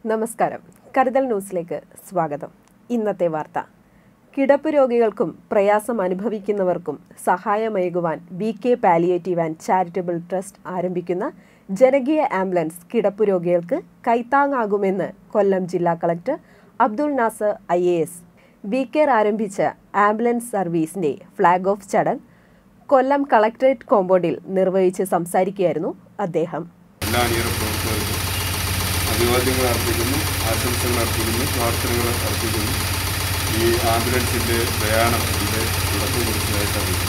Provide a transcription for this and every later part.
നമസ്കാരം കരുതൽ ന്യൂസിലേക്ക് സ്വാഗതം ഇന്നത്തെ വാർത്ത കിടപ്പ് രോഗികൾക്കും പ്രയാസം അനുഭവിക്കുന്നവർക്കും സഹായമേകുവാൻ B K palliative and charitable trust ആരംഭിക്കുന്ന ജനകീയ ആംബുലൻസ് കിടപ്പ് രോഗികൾക്ക് കൈത്താങ്ങാകുമെന്ന് കൊല്ലം ജില്ലാ collector Abdul Nasar I A S B care ആരംഭിച്ച ആംബുലൻസ് സർവീസിന്റെ ഫ്ളാഗ് ഓഫ് ചടങ്ങ് കൊല്ലം കളക്ടറേറ്റ് കോമ്പൗണ്ടിൽ നിർവഹിച്ച് സംസാരിക്കുകയായിരുന്നു അദ്ദേഹം എല്ലാ അണിയറ പ്രവർത്തകർക്കും അഭിവാദ്യങ്ങൾ അർപ്പിക്കുന്നു ആശംസകൾ അർപ്പിക്കുന്നു പ്രാർത്ഥനകൾ അർപ്പിക്കുന്നു ഈ ആംബുലൻസിൻ്റെ പ്രയാണം ഇവിടെ തുടക്കം കുറിച്ചതായിട്ട് അറിയിക്കുന്നു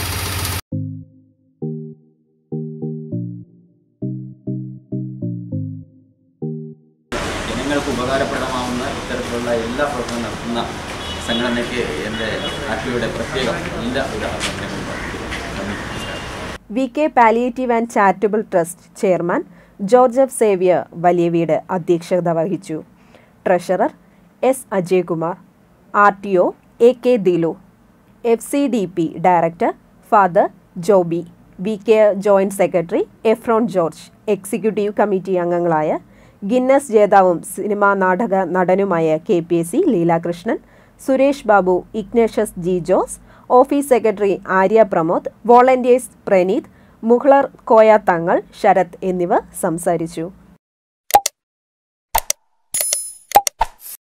ജനങ്ങൾക്ക് ഉപകാരപ്രദമാവുന്ന ഇത്തരത്തിലുള്ള എല്ലാ പ്രവർത്തനവും നടത്തുന്ന സംഘടനയ്ക്ക് എൻ്റെ ആർട്ടിയുടെ പ്രത്യേകം എല്ലാ ഒരു അഭിനന്ദനങ്ങളും അർപ്പിക്കുന്നു. നന്ദി നമസ്കാരം V K palliative and charitable trust chairman George F Xavier വലിയ വീട് അധ്യക്ഷത വഹിച്ചു treasurer S Ajaykumar R T O A K Dilu F C D P director father Joby V K joint secretary Ephron George executive committee അംഗങ്ങളായ ഗിന്നസ് ജേതാവും cinema നാടക നടനുമായ K P S C Leelakrishnan Suresh Babu Ignatius G Jose office secretary Arya Pramod volunteers Praneeth Muhlar Koya Thangal Sharath എന്നിവർ സംസാരിച്ചു